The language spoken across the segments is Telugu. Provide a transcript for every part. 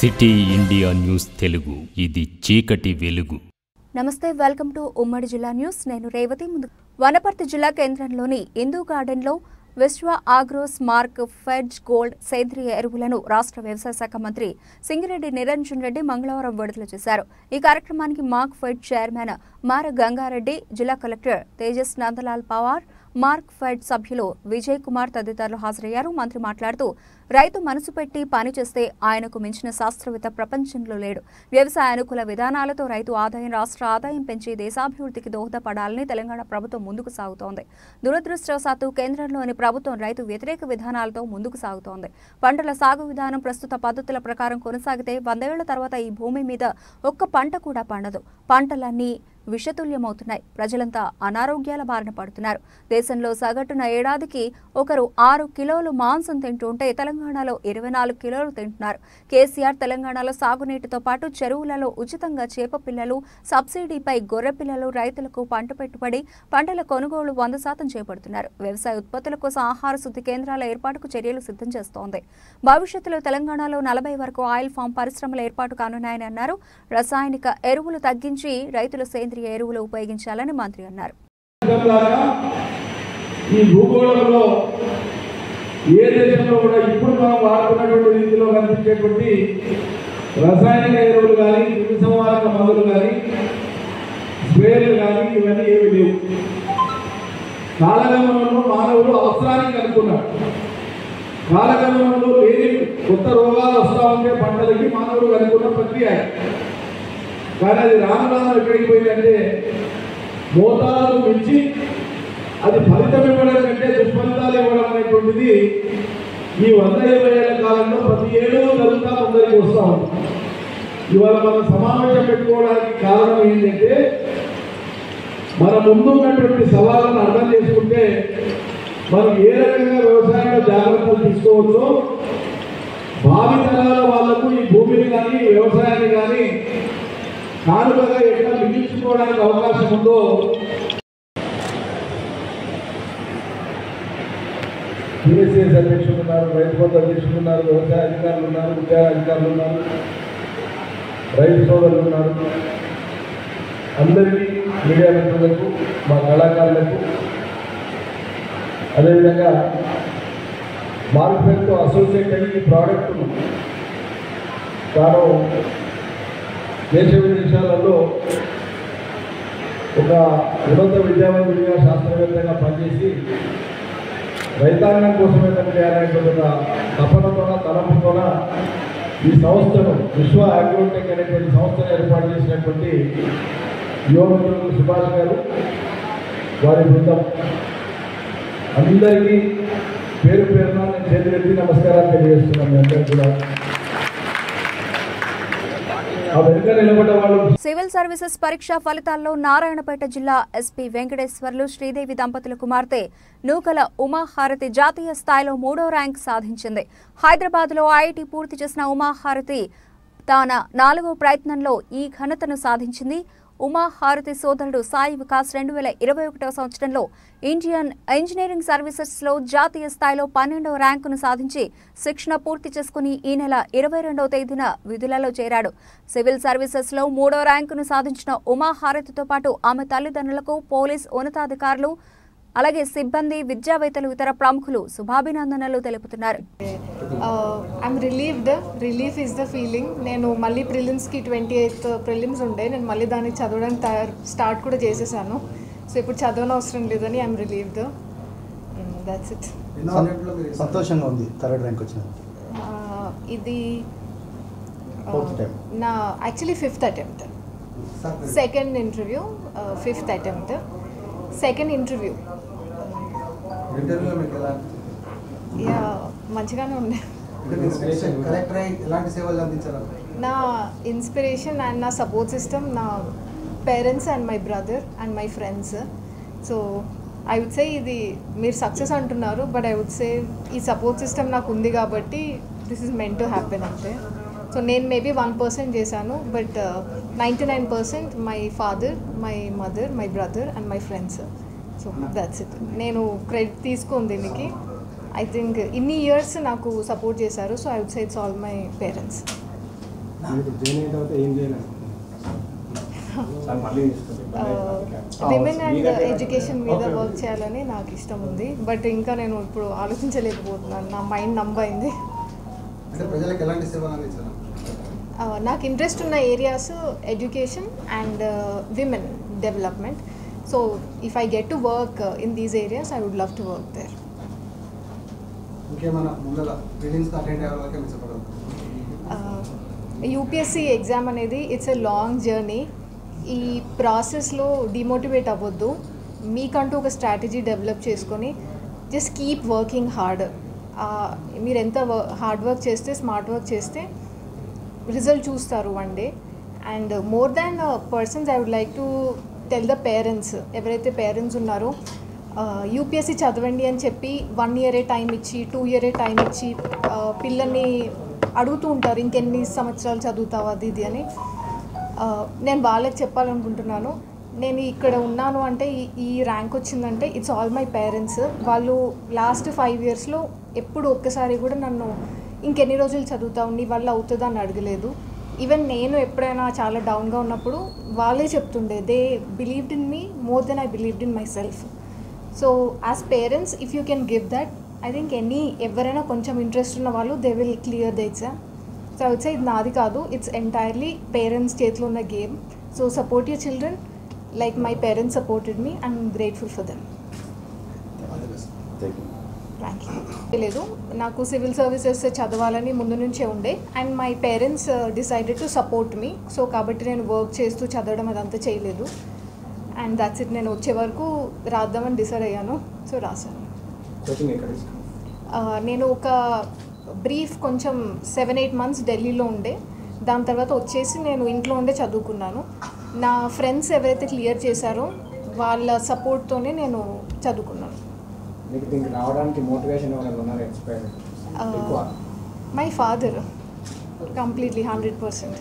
సిటీ ఇండియా న్యూస్ తెలుగు ఇది చీకటి వెలుగు నమస్తే వెల్కమ్ టు ఉమ్మడి జిల్లా న్యూస్ నేను రేవతి ముందు వనపర్తి జిల్లా కేంద్రంలోని హిందూ గార్డెన్లో విశ్వ ఆగ్రో స్మార్క్ ఫెడ్జ్ గోల్డ్ సేంద్రియ ఎరువులను రాష్ట్ర వ్యవసాయ శాఖ మంత్రి సింగిరెడ్డి నిరంజన్ రెడ్డి మంగళవారం విడుదల చేశారు ఈ కార్యక్రమానికి mark fed chairman Mara Gangareddy జిల్లా collector Tejas Nandlal Pawar Markfed సభ్యులు విజయ్ కుమార్ తదితరులు హాజరయ్యారు మంత్రి మాట్లాడుతూ రైతు మనసు పెట్టి పనిచేస్తే ఆయనకు మించిన శాస్త్రవేత్త ప్రపంచంలో లేడు వ్యవసాయ అనుకూల విధానాలతో రైతు ఆదాయం రాష్ట్ర ఆదాయం పెంచి దేశాభివృద్ధికి దోహదపడాలని తెలంగాణ ప్రభుత్వం ముందుకు సాగుతోంది దురదృష్టవశాత్తు కేంద్రంలోని ప్రభుత్వం రైతు వ్యతిరేక విధానాలతో ముందుకు సాగుతోంది పంటల సాగు విధానం ప్రస్తుత పద్ధతుల ప్రకారం కొనసాగితే వందేళ్ల తర్వాత ఈ భూమి మీద ఒక్క పంట కూడా పండదు పంటలన్నీ విషతుల్యమవుతున్నాయి ప్రజలంతా అనారోగ్యాల బారిన పడుతున్నారు దేశంలో సగటున ఏడాదికి ఒకరు ఆరు కిలోలు మాంసం తింటుంటే తెలంగాణలో ఇరవై నాలుగు కిలోలు తింటున్నారు కేసీఆర్ తెలంగాణలో సాగునీటితో పాటు చెరువులలో ఉచితంగా చేప పిల్లలు సబ్సిడీపై గొర్రె పిల్లలు రైతులకు పంట పెట్టుబడి పంటల కొనుగోలు వంద శాతం చేపడుతున్నారు వ్యవసాయ ఉత్పత్తుల కోసం ఆహార శుద్ధి కేంద్రాల ఏర్పాటుకు చర్యలు సిద్ధం చేస్తోంది భవిష్యత్తులో తెలంగాణలో నలభై వరకు ఆయిల్ ఫామ్ పరిశ్రమల ఏర్పాటు కానున్నాయని అన్నారు రసాయనిక ఎరువులు తగ్గించి రైతులు సేంద్రియ ఎరువులు ఉపయోగించాలని మంత్రి అన్నారు లాగా ఈ భూగోళంలో ఏ దేశంలో కూడా ఇప్పుడు మనం వాడుతున్నటువంటి రీతిలో కనిపించేటువంటి రసాయనిక ఎరువులు కానీ క్రిమి సంహారక మందులు కానీ స్ప్రేలు కానీ ఇవన్నీ ఏమి లేవు కాలగమనంలో మానవులు అవసరానికి కనుక్కున్నాడు కాలగమనంలో లేని కొత్త రోగాలు వస్తూ ఉంటే పంటలకి మానవుడు కనుక్కున్న ప్రక్రియ కానీ అది రాను రాను ఎక్కడికి పోయిందంటే మోతాదు మించి అది ఫలితం ఇవ్వడం కంటే దుష్ఫలితాలు ఇవ్వడం అనేటువంటిది ఈ వంద ఇరవై ఏళ్ల కాలంలో ప్రతి ఏడు జరుగుతా ముందరికి వస్తూ ఉంది ఇవాళ మనం సమావేశం పెట్టుకోవడానికి కారణం ఏంటంటే మన ముందు ఉన్నటువంటి సవాళ్ళను అర్థం చేసుకుంటే మనం ఏ రకంగా వ్యవసాయంలో జాగ్రత్తలు తీసుకోవచ్చో భావి తరాల వాళ్లకు ఈ భూమిని కానీ వ్యవసాయాన్ని కానీ కానుకగా ఎట్లా మిగిల్చుకోవడానికి అవకాశం ఉందో పిఎస్ఎస్ అధ్యక్షులు ఉన్నారు రైతు బంధు అధ్యక్షులు ఉన్నారు వ్యవసాయ అధికారులు ఉన్నారు ఉద్యోగ అధికారులు ఉన్నారు రైతు సోదరులు ఉన్నారు అందరికీ మీడియా మిత్రులకు మా కళాకారులకు అదేవిధంగా మార్కెట్తో అసోసియేట్ అయ్యి ఈ ప్రోడక్ట్ను తాను దేశ విదేశాలలో ఒక ఉన్నత విద్యావంతుడిగా శాస్త్రవేత్తగా పనిచేసి రైతాంగం కోసం ఏదైనా చేయాలనేటువంటి ఒక తపనతోన తలంపుతోన ఈ సంస్థను విశ్వ అగ్రోటెక్ అనేటువంటి సంస్థను ఏర్పాటు చేసినటువంటి యువమిత్రులు సుభాష్ గారు వారి బృందం అందరికీ పేరు పేరున నేను చేతులెత్తి నమస్కారాలు తెలియజేస్తున్నాను మీ అందరికీ కూడా ఆ వెనుక నిలబడ్డ వాళ్ళు సివిల్ సర్వీసెస్ పరీక్ష ఫలితాల్లో నారాయణపేట జిల్లా ఎస్పీ వెంకటేశ్వర్లు శ్రీదేవి దంపతుల కుమార్తె నూకల ఉమాహారతి జాతీయ స్థాయిలో మూడో ర్యాంక్ సాధించింది హైదరాబాద్లో ఐఐటి పూర్తి చేసిన ఉమాహారతి తాన నాలుగో ప్రయత్నంలో ఈ ఘనతను సాధించింది ఉమాహారతి సోదరుడు సాయి వికాస్ రెండు వేల ఇరవై ఒకటవ సంవత్సరంలో ఇండియన్ ఇంజనీరింగ్ సర్వీసెస్లో జాతీయ స్థాయిలో పన్నెండవ ర్యాంకును సాధించి శిక్షణ పూర్తి చేసుకుని ఈ నెల ఇరవై రెండవ తేదీన విధులలో చేరాడు సివిల్ సర్వీసెస్లో మూడో ర్యాంకును సాధించిన ఉమాహారతితో పాటు ఆమె తల్లిదండ్రులకు పోలీస్ ఉన్నతాధికారులు అలాగే సిబ్బంది విద్యావేత్తలు ఇతర ప్రముఖులు శుభాభినందనలు తెలుపుతున్నారు I'm relieved relief is the feeling నేను మళ్ళీ ప్రిలిమ్స్కి ట్వంటీ ఎయిత్ ప్రిలిమ్స్ ఉండే నేను మళ్ళీ దానికి చదవడానికి తయారు స్టార్ట్ కూడా చేసేసాను సో ఇప్పుడు చదవని అవసరం లేదని ఐఎమ్ రిలీవ్డ్ దట్స్ ఇట్ సం- సంతోషంగా ఉంది థర్డ్ ర్యాంక్ వచ్చిన ఇది uh, Fourth attempt. నా actually fifth attempt second interview fifth attempt second interview ఇంటర్వ్యూలో మీకు ఎలా యా మంచిగానే ఉండే కలెక్టర్ అయి ఎలాంటి సేవలు అందించారు నా ఇన్స్పిరేషన్ అండ్ నా సపోర్ట్ సిస్టమ్ నా parents and my brother and my friends so I would say ఇది మీరు సక్సెస్ అంటున్నారు బట్ ఐ వుడ్ సే ఈ సపోర్ట్ సిస్టమ్ నాకు ఉంది కాబట్టి this is meant to happen అంతే సో నేను మేబీ వన్ పర్సెంట్ చేశాను but ninety nine percent my father my mother my brother and my friends so that's it నేను క్రెడిట్ తీసుకోను దీనికి ఐ థింక్ ఇన్ని ఇయర్స్ నాకు సపోర్ట్ చేశారు so I would say it's all my parents మీరు ఇప్పుడు జాయిన్ అయిన తర్వాత ఏం చేయాలనుకుంటున్నారు సార్ మళ్ళీ తీసుకుంటే ఇబ్బంది అవుతుంది. విమెన్ మీ అండ్ దగ్గర- ఎడ్యుకేషన్ మీద ఓకే, వర్క్ ఓకే. చేయాలని నాకు ఇష్టం ఉంది బట్ ఇంకా నేను ఇప్పుడు ఆలోచించలేకపోతున్నాను నా మైండ్ నంబ్ అయింది అంటే ప్రజలకు ఎలాంటి సేవలు అందించారు ఆ, నాకు ఇంట్రెస్ట్ ఉన్న areas education and women development so if I get to work in these areas I would love to work there ఇంకేమైనా ముందర ఫీలింగ్స్ అటెండ్ అయ్యే వాళ్ళకే మీరు చెప్పగలుగుతారు యూపీఎస్సీ ఎగ్జామ్ అనేది ఇట్స్ ఎ లాంగ్ జర్నీ ఈ ప్రాసెస్లో డిమోటివేట్ అవ్వద్దు మీకంటూ ఒక స్ట్రాటజీ డెవలప్ చేసుకొని జస్ట్ కీప్ వర్కింగ్ హార్డ్ మీరు ఎంత హార్డ్ వర్క్ చేస్తే స్మార్ట్ వర్క్ చేస్తే రిజల్ట్ చూస్తారు one day and more than persons I would like to tell the parents ఎవరైతే పేరెంట్స్ ఉన్నారో యూపీఎస్సీ చదవండి అని చెప్పి వన్ ఇయరే టైం ఇచ్చి టూ ఇయరే టైం ఇచ్చి ఆ, పిల్లల్ని అడుగుతూ ఉంటారు ఇంకెన్ని సంవత్సరాలు చదువుతావు అది ఇది అని ఆ, నేను వాళ్ళకి చెప్పాలనుకుంటున్నాను నేను ఇక్కడ ఉన్నాను అంటే ఈ ఈ ర్యాంక్ వచ్చిందంటే ఇట్స్ ఆల్ మై పేరెంట్స్ వాళ్ళు లాస్ట్ ఫైవ్ ఇయర్స్లో ఎప్పుడు ఒక్కసారి కూడా నన్ను ఇంకెన్ని రోజులు చదువుతావు నీ వల్ల అవుతుందా అని అడగలేదు ఈవెన్ నేను ఎప్పుడైనా చాలా డౌన్గా ఉన్నప్పుడు వాళ్ళే చెప్తుండే they believed in me more than I believed in myself so as parents if you can give that I think any ఎవరైనా కొంచెం ఇంట్రెస్ట్ ఉన్న వాళ్ళు they will clear the exam so I would say ఇది నాది కాదు ఇట్స్ ఎంటైర్లీ పేరెంట్స్ చేతిలో ఉన్న game so support your children like my parents supported me I'm grateful for them all the best thank you లేదు నాకు సివిల్ సర్వీసెస్ చదవాలని ముందు నుంచే ఉండే and my parents decided to support me so కాబట్టి నేను వర్క్ చేస్తూ చదవడం అదంతా చేయలేదు అండ్ దట్స్ ఇట్ నేను వచ్చే వరకు రాద్దామని డిసైడ్ అయ్యాను సో రాశాను కోచింగ్ ఎక్కడ తీసుకున్నారు ఆ, నేను ఒక బ్రీఫ్ కొంచెం సెవెన్ ఎయిట్ మంత్స్ ఢిల్లీలో ఉండే దాని తర్వాత వచ్చేసి నేను ఇంట్లో ఉండే చదువుకున్నాను నా ఫ్రెండ్స్ ఎవరైతే క్లియర్ చేశారో వాళ్ళ సపోర్ట్తోనే నేను చదువుకున్నాను మీకు దీనికి రావడానికి మోటివేషన్ ఏమైనా ఉన్నారు ఎక్స్పైర్ ఎక్కువ my father completely hundred percent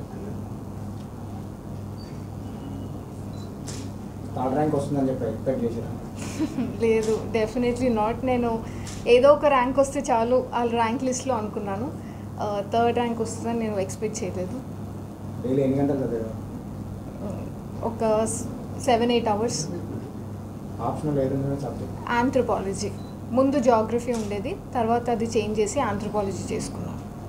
third rank వస్తుందని చెప్పి ఎక్స్పెక్ట్ చేశారు లేదు డెఫినెట్లీ నాట్ నేను ఏదో ఒక ర్యాంక్ వస్తే చాలు వాళ్ళ ర్యాంక్ లిస్ట్లో అనుకున్నాను థర్డ్ ర్యాంక్ వస్తుందని నేను ఎక్స్పెక్ట్ చేయలేదు డైలీ ఎన్ని గంటలు చదివారు ఒక సెవెన్ ఎయిట్ అవర్స్ ఆప్షనల్ ఏది ఉందో సబ్జెక్ట్ ఆంథ్రోపాలజీ ముందు జాగ్రఫీ ఉండేది తర్వాత అది చేంజ్ చేసి ఆంథ్రోపాలజీ చేసుకున్నాను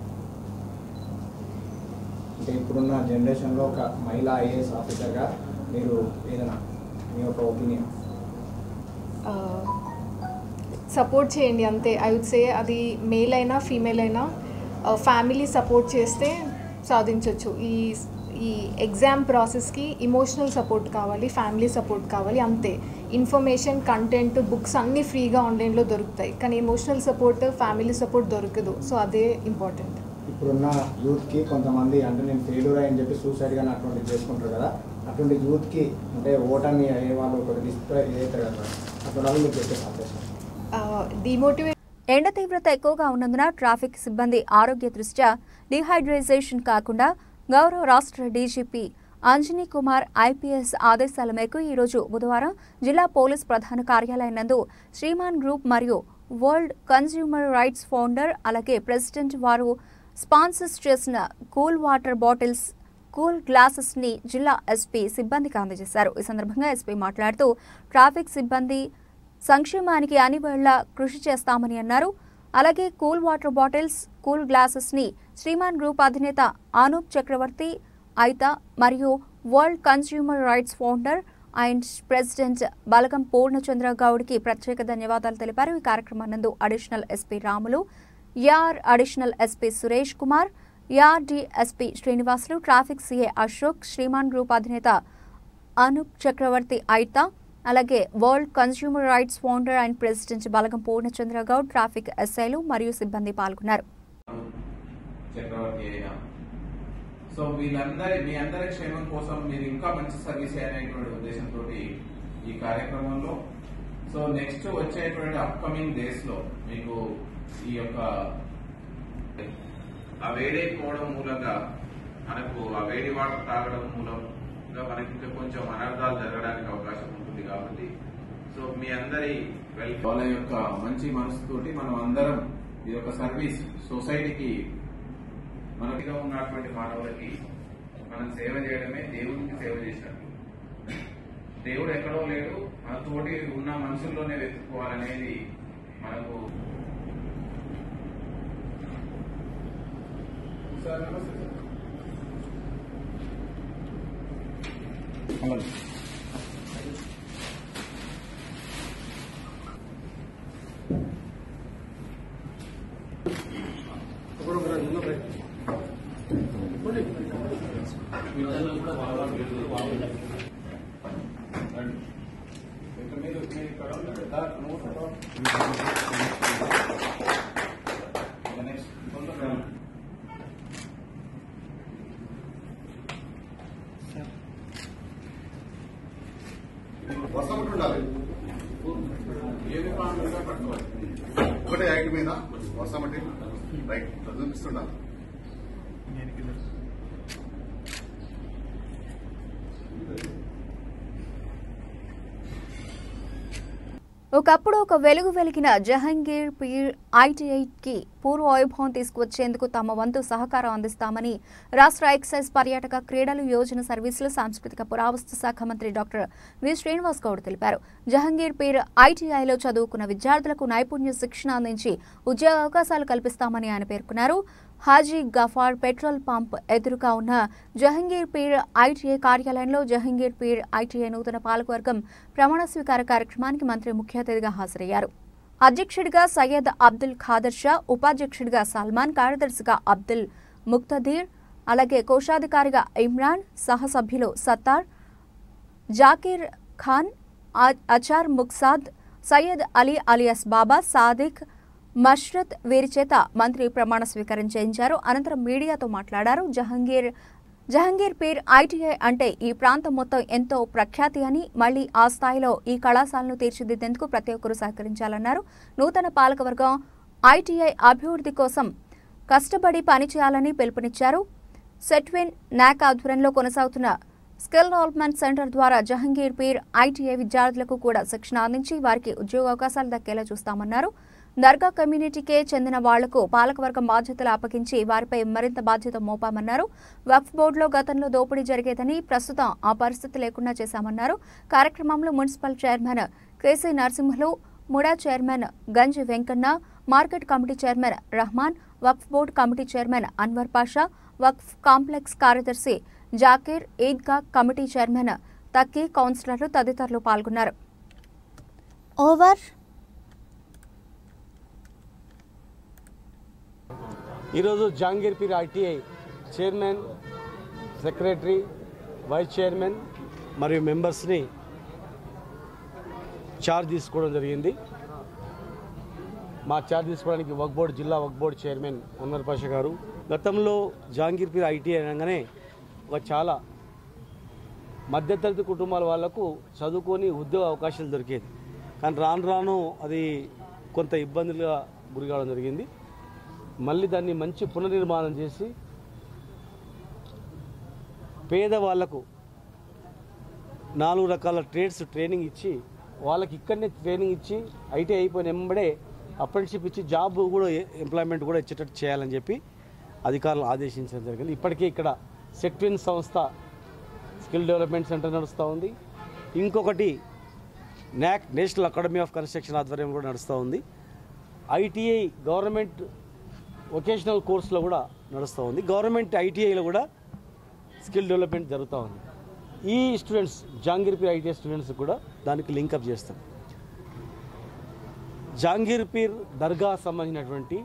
అంటే ఇప్పుడున్న జనరేషన్లో ఒక మహిళా ఐఏఎస్ ఆఫీసర్గా మీరు ఏదైనా మీ యొక్క ఒపీనియన్ సపోర్ట్ చేయండి అంతే ఐ వుడ్ సే అది మేల్ అయినా ఫీమేల్ అయినా ఫ్యామిలీ సపోర్ట్ చేస్తే సాధించవచ్చు ఈ ఈ ఎగ్జామ్ ప్రాసెస్కి ఇమోషనల్ సపోర్ట్ కావాలి ఫ్యామిలీ సపోర్ట్ కావాలి అంతే ఇన్ఫర్మేషన్ కంటెంట్ బుక్స్ అన్నీ ఫ్రీగా ఆన్లైన్లో దొరుకుతాయి కానీ ఇమోషనల్ సపోర్ట్ ఫ్యామిలీ సపోర్ట్ దొరకదు సో అదే ఇంపార్టెంట్ ఇప్పుడున్న యూత్కి కొంతమంది అంటే నేను ఫెయిల్యూర్ అని చెప్పి సూసైడ్ కానీ అటువంటివి చేసుకుంటారు కదా అటువంటి యూత్కి అంటే ఓటమి అయ్యే వాళ్ళు ఒక డిస్ప్లే ఏదైతే కదా అటువంటి వాళ్ళు మీకు చెప్పే సందేశం డిమోటివేట్ ఎండ తీవ్రత ఎక్కువగా ఉన్నందున ట్రాఫిక్ సిబ్బంది ఆరోగ్య దృష్ట్యా డిహైడ్రేషన్ కాకుండా గౌరవ రాష్ట్ర డీజీపీ అంజనీ కుమార్ ఐపీఎస్ ఆదేశాల మేరకు ఈరోజు బుధవారం జిల్లా పోలీస్ ప్రధాన కార్యాలయం నందు శ్రీమాన్ గ్రూప్ మరియు వరల్డ్ కన్స్యూమర్ రైట్స్ ఫౌండర్ అలాగే ప్రెసిడెంట్ వారు స్పాన్సర్స్ చేసిన cool water bottles cool glasses ని జిల్లా ఎస్పీ సిబ్బందికి అందజేశారు ఈ సందర్భంగా ఎస్పీ మాట్లాడుతూ ట్రాఫిక్ సిబ్బంది సంక్షేమానికి అన్ని వేళ కృషి చేస్తామని అన్నారు అలాగే cool water bottles cool glasses ని శ్రీమాన్ గ్రూప్ అధినేత అనూప్ చక్రవర్తి ఐతా మరియు world consumer rights founder and president Balagam Purnachandra గౌడ్కి ప్రత్యేక ధన్యవాదాలు తెలిపారు ఈ కార్యక్రమానందు అడిషనల్ ఎస్పీ రాములు యార్ అడిషనల్ ఎస్పీ సురేష్ కుమార్ యార్డి SP Srinivasulu traffic CA Ashok Shriman group అధినేత అనూప్ చక్రవర్తి ఐతా అలాగే world consumer rights founder and president Balagam Purnachandra Goud traffic ఎస్ఐలు మరియు సిబ్బంది పాల్గొన్నారు చక్రవర్తి అయినా సో వీళ్ళందరి మీ అందరి క్షేమం కోసం మీరు ఇంకా మంచి సర్వీస్ అనేటువంటి ఉద్దేశంతో ఈ కార్యక్రమంలో సో నెక్స్ట్ వచ్చేటువంటి అప్కమింగ్ డేస్ లో మీకు ఈ యొక్క ఆ వేడైపోవడం మూలంగా మనకు ఆ వేడి వాటర్ తాగడం మూలంగా మనకి ఇంకా కొంచెం అనర్థాలు జరగడానికి అవకాశం ఉంటుంది కాబట్టి సో మీ అందరి వెల్ వాళ్ళ యొక్క మంచి మనసుతోటి మనం అందరం ఈ యొక్క సర్వీస్ సొసైటీకి మనలో ఉన్నటువంటి మానవులకి మనం సేవ చేయడమే దేవునికి సేవ చేసినట్టు దేవుడు ఎక్కడో లేడు మన తోటి ఉన్న మనుషుల్లోనే వెతుక్కోవాలనేది మనకు సార్ నమస్తే సార్ ఇక్కడ మీరు మీరు ఇక్కడ ఉన్నారు కదా, నువ్వు ఫోటో. ఇక నెక్స్ట్ తొందరగా రా. వర్షం ఒకటి ఉండాలి ఏది ప్రాంతంగా పట్టుకోవాలి ఒకటే ఐటీ మీద వర్షం ఒకటి రైట్ ఇట్లా చూపిస్తుండాలి ఒకప్పుడు ఒక వెలుగు వెలిగిన జహంగీర్ పీర్ ఐటీఐకి పూర్వ వైభవం తీసుకువచ్చేందుకు తమ వంతు సహకారం అందిస్తామని రాష్ట్ర ఎక్సైజ్ పర్యాటక క్రీడలు యోజన సర్వీసులు సాంస్కృతిక పురావస్తు శాఖ మంత్రి డాక్టర్ వి శ్రీనివాస్ గౌడ్ తెలిపారు జహంగీర్ పీర్ ఐటీఐలో చదువుకున్న విద్యార్థులకు నైపుణ్య శిక్షణ అందించి ఉద్యోగ అవకాశాలు కల్పిస్తామని ఆయన పేర్కొన్నారు హాజీ గఫార్ పెట్రోల్ పంప్ ఎదురుగా ఉన్న జహంగీర్ పీర్ ఐటీఐ కార్యాలయంలో జహంగీర్ పీర్ ఐటీఐ నూతన పాలకవర్గం ప్రమాణ స్వీకార కార్యక్రమానికి మంత్రి ముఖ్య అతిథిగా హాజరయ్యారు అధ్యక్షుడిగా సయ్యద్ అబ్దుల్ ఖాదర్ షా ఉపాధ్యక్షుడిగా సల్మాన్ కార్యదర్శిగా అబ్దుల్ ముక్తదీర్ అలాగే కోశాధికారిగా ఇమ్రాన్ సహసభ్యులు సత్తార్ జాకీర్ ఖాన్ ఆ- అచార్ ముక్సాద్ సయ్యద్ అలీ అలియాస్ బాబా సాదిక్ మష్రత్ వీరి చేత మంత్రి ప్రమాణ స్వీకారం చేయించారు అనంతరం మీడియాతో మాట్లాడారు జహంగీర్ జహంగీర్ పీర్ ఐటీఐ అంటే ఈ ప్రాంతం మొత్తం ఎంతో ప్రఖ్యాతి అని మళ్లీ ఆ స్థాయిలో ఈ కళాశాలను తీర్చిదిద్దేందుకు ప్రతి ఒక్కరూ సహకరించాలన్నారు నూతన పాలకవర్గం ఐటీఐ అభివృద్ధి కోసం కష్టపడి పనిచేయాలని పిలుపునిచ్చారు సెట్విన్ నాక్ ఆధ్వర్యంలో కొనసాగుతున్న స్కిల్ డెవలప్మెంట్ సెంటర్ ద్వారా జహంగీర్ పీర్ ఐటీఐ విద్యార్థులకు కూడా శిక్షణ అందించి వారికి ఉద్యోగ అవకాశాలు దక్కేలా చూస్తామన్నారు దర్గా కమ్యూనిటీకే చెందిన వాళ్లకు పాలకవర్గం బాధ్యతలు అప్పగించి వారిపై మరింత బాధ్యత మోపామన్నారు వక్ఫ్ బోర్డులో గతంలో దోపిడీ జరిగేదని ప్రస్తుతం ఆ పరిస్థితి లేకుండా చేశామన్నారు కార్యక్రమంలో మున్సిపల్ చైర్మన్ కేసీ నరసింహులు ముడా చైర్మన్ గంజ్ Venkanna market committee chairman Rahman Waqf board committee chairman Anwar Pasha Waqf complex కార్యదర్శి జాకీర్ ఈద్గా కమిటీ చైర్మన్ తక్కీ కౌన్సిలర్లు తదితరులు పాల్గొన్నారు ఓవర్ ఈరోజు Jahangir Peer ITI chairman secretary vice chairman మరియు మెంబర్స్ని చార్జ్ తీసుకోవడం జరిగింది మా చార్జ్ తీసుకోవడానికి వక్ బోర్డ్ జిల్లా వక్ బోర్డ్ చైర్మన్ అన్వర్ పాషా గారు గతంలో జహాంగీర్ పీర్ ఐటీఐ అనగానే ఒక చాలా మధ్యతరగతి కుటుంబాల వాళ్లకు చదువుకొని ఉద్యోగ అవకాశాలు దొరికేది కానీ రాను రాను అది కొంత ఇబ్బందులుగా గురి కావడం జరిగింది మళ్ళీ దాన్ని మంచి పునర్నిర్మాణం చేసి పేదవాళ్లకు నాలుగు రకాల ట్రేడ్స్ ట్రైనింగ్ ఇచ్చి వాళ్ళకి ఇక్కడనే ట్రైనింగ్ ఇచ్చి ఐటీ అయిపోయిన వెంబడే అప్రెంటిషిప్ ఇచ్చి జాబ్ కూడా ఎంప్లాయ్మెంట్ కూడా ఇచ్చేటట్టు చేయాలని చెప్పి అధికారులు ఆదేశించడం జరిగింది ఇప్పటికే ఇక్కడ సెట్విన్ సంస్థ స్కిల్ డెవలప్మెంట్ సెంటర్ నడుస్తూ ఉంది ఇంకొకటి నాక్ నేషనల్ అకాడమీ ఆఫ్ కన్స్ట్రక్షన్ ఆధ్వర్యం కూడా నడుస్తూ ఉంది ఐటీఐ గవర్నమెంట్ వొకేషనల్ కోర్సులో కూడా నడుస్తూ ఉంది గవర్నమెంట్ ఐటీఐలో కూడా స్కిల్ డెవలప్మెంట్ జరుగుతూ ఉంది ఈ స్టూడెంట్స్ జాంగీర్పీర్ ఐటీఐ స్టూడెంట్స్ కూడా దానికి లింకప్ చేస్తాం జాంగీర్పీర్ దర్గా సంబంధించినటువంటి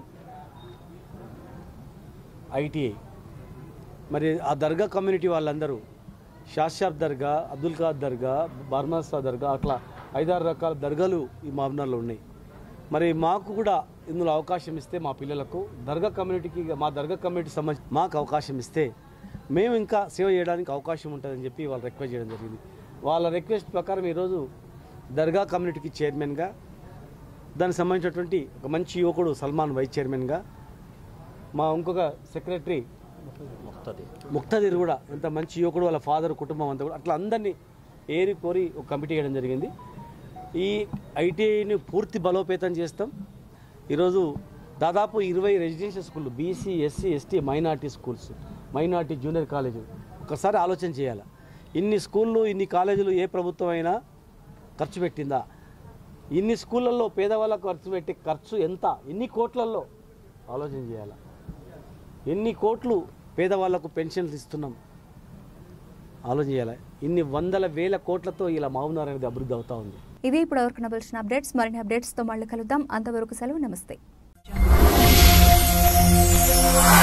ఐటీఐ మరి ఆ దర్గా కమ్యూనిటీ వాళ్ళందరూ షాషాబ్ దర్గా అబ్దుల్ ఖాద్ దర్గా బర్మాసా దర్గా అట్లా ఐదారు రకాల దర్గాలు ఈ మాబ్నార్లో ఉన్నాయి మరి మాకు కూడా ఇందులో అవకాశం ఇస్తే మా పిల్లలకు దర్గా కమ్యూనిటీకి మా దర్గా కమ్యూనిటీ సంబంధించి మాకు అవకాశం ఇస్తే మేము ఇంకా సేవ చేయడానికి అవకాశం ఉంటుందని చెప్పి వాళ్ళు రిక్వెస్ట్ చేయడం జరిగింది వాళ్ళ రిక్వెస్ట్ ప్రకారం ఈరోజు దర్గా కమ్యూనిటీకి చైర్మన్గా దానికి సంబంధించినటువంటి ఒక మంచి యువకుడు సల్మాన్ వైస్ చైర్మన్గా మా ఇంకొక సెక్రటరీ ముక్తదీర్ కూడా ఎంత మంచి యువకుడు వాళ్ళ ఫాదర్ కుటుంబం అంతా కూడా అట్లా అందరినీ ఏరి కోరి ఒక కమిటీ వేయడం జరిగింది ఈ ఐటీఐని పూర్తి బలోపేతం చేస్తాం ఈరోజు దాదాపు ఇరవై రెసిడెన్షియల్ స్కూళ్ళు BC SC ST minority schools minority junior కాలేజీలు ఒకసారి ఆలోచన చేయాలి ఇన్ని స్కూళ్ళు ఇన్ని కాలేజీలు ఏ ప్రభుత్వం అయినా ఖర్చు పెట్టిందా ఇన్ని స్కూళ్ళల్లో పేదవాళ్ళకు ఖర్చు పెట్టే ఖర్చు ఎంత ఎన్ని కోట్లలో ఆలోచన చేయాలి ఎన్ని కోట్లు పేదవాళ్లకు పెన్షన్స్ ఇస్తున్నాం ఆలోచన చేయాలి ఇన్ని వందల వేల కోట్లతో ఇలా మహబూబ్నగర్ అనేది అభివృద్ధి అవుతా ఉంది ఇవి ఇప్పటివరకు నవలసిన అప్డేట్స్ మరిన్ని అప్డేట్స్తో మళ్ళీ కలుద్దాం అంతవరకు సెలవు నమస్తే